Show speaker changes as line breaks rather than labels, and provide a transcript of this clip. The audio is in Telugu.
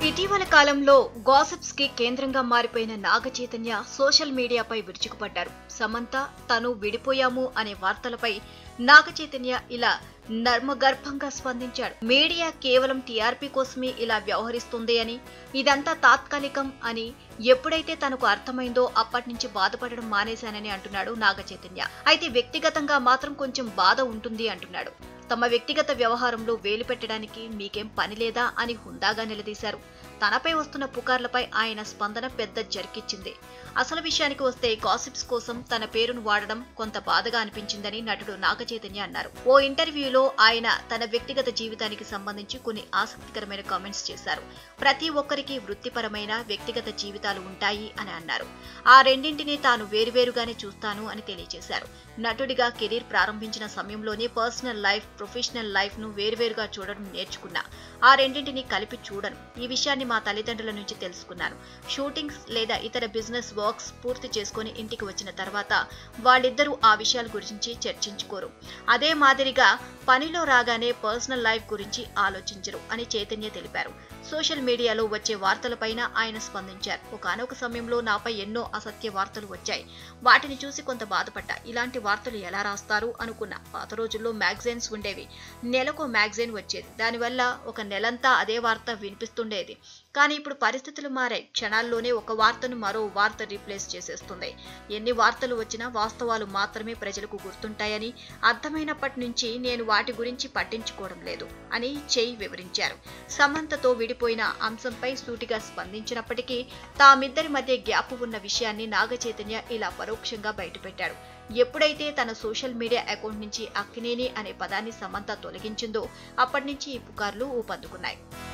ఇటీవల కాలంలో గాసిప్స్ కి కేంద్రంగా మారిపోయిన నాగ చైతన్య సోషల్ మీడియాపై విరుచుకుపడ్డారు సమంత తను విడిపోయాము అనే వార్తలపై నాగ చైతన్య ఇలా నర్మగర్భంగా స్పందించాడు మీడియా కేవలం టీఆర్పీ కోసమే ఇలా వ్యవహరిస్తుంది అని ఇదంతా తాత్కాలికం అని ఎప్పుడైతే తనకు అర్థమైందో అప్పటి నుంచి బాధపడడం మానేశానని అంటున్నాడు నాగ చైతన్య అయితే వ్యక్తిగతంగా మాత్రం కొంచెం బాధ ఉంటుంది అంటున్నాడు తమ వ్యక్తిగత వ్యవహారంలో వేలు పెట్టడానికి మీకేం పని లేదా అని హుందాగా నిలదీశారు తనపై వస్తున్న పుకార్లపై ఆయన స్పందన పెద్ద జరికిచ్చింది అసలు విషయానికి వస్తే గాసిప్స్ కోసం తన పేరును వాడడం కొంత బాధగా అనిపించిందని నటుడు నాగ చైతన్య అన్నారు ఓ ఇంటర్వ్యూలో ఆయన తన వ్యక్తిగత జీవితానికి సంబంధించి కొన్ని ఆసక్తికరమైన కామెంట్స్ చేశారు ప్రతి ఒక్కరికి వృత్తిపరమైన వ్యక్తిగత జీవితాలు ఉంటాయి అని అన్నారు ఆ రెండింటినీ తాను వేరువేరుగానే చూస్తాను అని తెలియజేశారు నటుడిగా కెరీర్ ప్రారంభించిన సమయంలోనే పర్సనల్ లైఫ్ ప్రొఫెషనల్ లైఫ్ ను వేరువేరుగా చూడడం నేర్చుకున్నా ఆ రెండింటిని కలిపి చూడను ఈ విషయాన్ని మా తల్లిదండ్రుల నుంచి తెలుసుకున్నాను షూటింగ్స్ లేదా ఇతర బిజినెస్ వర్క్స్ పూర్తి చేసుకుని ఇంటికి వచ్చిన తర్వాత వాళ్ళిద్దరూ ఆ విషయాల గురించి చర్చించుకోరు అదే మాదిరిగా పనిలో రాగానే పర్సనల్ లైఫ్ గురించి ఆలోచించరు అని చైతన్య తెలిపారు సోషల్ మీడియాలో వచ్చే వార్తలపైన ఆయన స్పందించారు ఒకనొక సమయంలో నాపై ఎన్నో అసత్య వార్తలు వచ్చాయి వాటిని చూసి కొంత బాధపడ్డా ఇలాంటి వార్తలు ఎలా రాస్తారు అనుకున్నా పాత రోజుల్లో మ్యాగజైన్స్ ఉండేవి నెలకు మ్యాగజైన్ వచ్చేది దానివల్ల ఒక నెలంతా అదే వార్త వినిపిస్తుండేది కానీ ఇప్పుడు పరిస్థితులు మారాయి క్షణాల్లోనే ఒక వార్తను మరో వార్త రీప్లేస్ చేసేస్తుంది ఎన్ని వార్తలు వచ్చినా వాస్తవాలు మాత్రమే ప్రజలకు గుర్తుంటాయని అర్థమైనప్పటి నుంచి నేను వాటి గురించి పట్టించుకోవడం లేదు అని చెయ్యి వివరించారు సమంతతో విడిపోయిన అంశంపై సూటిగా స్పందించినప్పటికీ తామిద్దరి మధ్య గ్యాప్ ఉన్న విషయాన్ని నాగ చైతన్య ఇలా పరోక్షంగా బయటపెట్టాడు ఎప్పుడైతే తన సోషల్ మీడియా అకౌంట్ నుంచి అక్కినేని అనే పదాన్ని సమంత తొలగించిందో అప్పటి నుంచి ఈ పుకార్లు ఊపందుకున్నాయి